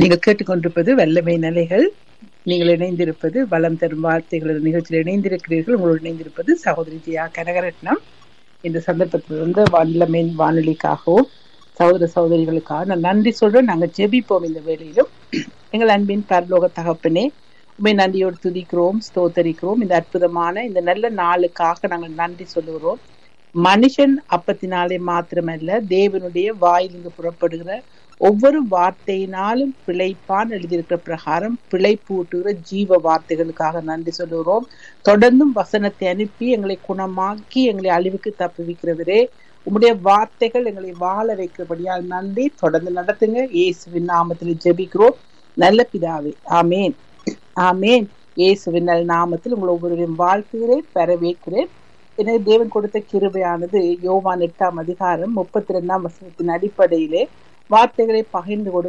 நீங்கள் கேட்டுக்கொண்டிருப்பது வல்லமை நிலைகள் நீங்கள் இணைந்திருப்பது வளம் தரும் வார்த்தைகள் நிகழ்ச்சியில் இணைந்திருக்கிறீர்கள் உங்களோடு இணைந்திருப்பது சகோதரி ஜியா கனகரட்னம் இந்த சந்தர்ப்பத்தில் வந்து வல்லமை வானொலிக்காகவும் சகோதர சகோதரிகளுக்காக நான் நன்றி சொல்றேன் நாங்கள் ஜெபிப்போம் இந்த வேளையிலும் எங்கள் அன்பின் பரலோக தகப்பனே உண்மை நன்றியோடு துதிக்கிறோம் ஸ்தோத்தரிக்கிறோம் இந்த அற்புதமான இந்த நல்ல நாளுக்காக நாங்கள் நன்றி சொல்லுகிறோம் மனுஷன் அப்பத்தினாலே மாத்திரமல்ல தேவனுடைய வாயிலிருந்து புறப்படுகிற ஒவ்வொரு வார்த்தையினாலும் பிழைப்பான் எழுதியிருக்கிற பிரகாரம் பிழைப்பூட்டுகிற ஜீவ வார்த்தைகளுக்காக நன்றி சொல்லுகிறோம் தொடர்ந்தும் வசனத்தை அனுப்பி எங்களை குணமாக்கி எங்களை அழிவுக்கு தப்புவிக்கிறவரே உம்முடைய வார்த்தைகள் எங்களை வாழ வைக்கிறபடியால் நன்றி தொடர்ந்து நடத்துங்க இயேசுவின் நாமத்தில் ஜெபிக்கிறோம் நல்ல பிதாவே ஆமேன் ஆமேன் இயேசுவின் நல்ல நாமத்தில் உங்களை ஒவ்வொருவரையும் வாழ்த்துகிறேன் வரவேற்கிறேன் எனவே தேவன் கொடுத்த கிருபையானது யோவான் எட்டாம் அதிகாரம் முப்பத்தி ரெண்டாம் வசனத்தின் அடிப்படையிலே வார்த்தைகளை பகிர்ந்து கொடு